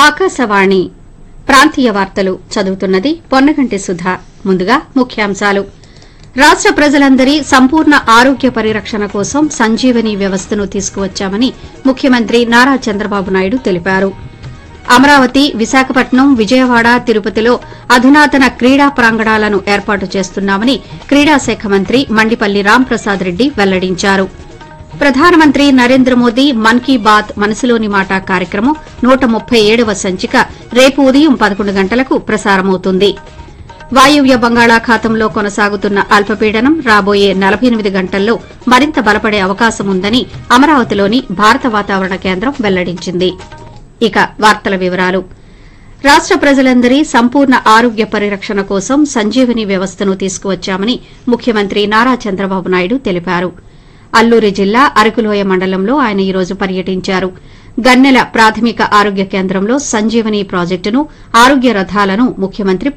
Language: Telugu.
ఆకాశవాణి ప్రాంతీయ వార్తలు చదువుతున్నది పొన్నగంటి సుధా ముందుగా ముఖ్యాంశాలు రాష్ట ప్రజలందరి సంపూర్ణ ఆరోగ్య పరిరక్షణ కోసం సంజీవని వ్యవస్థను తీసుకువచ్చామని ముఖ్యమంత్రి నారా చంద్రబాబు నాయుడు తెలిపారు అమరావతి విశాఖపట్నం విజయవాడ తిరుపతిలో అధునాతన క్రీడా ప్రాంగణాలను ఏర్పాటు చేస్తున్నామని క్రీడా శాఖ మంత్రి మండిపల్లి రాంప్రసాద్ రెడ్డి వెల్లడించారు ప్రధానమంత్రి నరేంద్ర మోదీ మన్ కీ బాత్ మనసులోని మాట కార్యక్రమం నూట ముప్పై ఏడవ సంచిక రేపు ఉదయం పదకొండు గంటలకు ప్రసారమవుతుంది వాయువ్య బంగాళాఖాతంలో కొనసాగుతున్న అల్పపీడనం రాబోయే నలభై ఎనిమిది గంటల్లో మరింత బలపడే అవకాశం ఉందని అమరావతిలోని భారత వాతావరణ కేంద్రం వెల్లడించింది ఇక వార్తల వివరాలు రాష్ట ప్రజలందరి సంపూర్ణ ఆరోగ్య పరిరక్షణ కోసం సంజీవని వ్యవస్థను తీసుకువచ్చామని ముఖ్యమంత్రి నారా చంద్రబాబు నాయుడు తెలిపారు అల్లూరి జిల్లా అరకులోయ మండలంలో ఆయన ఈ రోజు పర్యటించారు గన్నెల ప్రాథమిక ఆరోగ్య కేంద్రంలో సంజీవని ప్రాజెక్టును ఆరోగ్య రథాలను ముఖ్యమంత్రి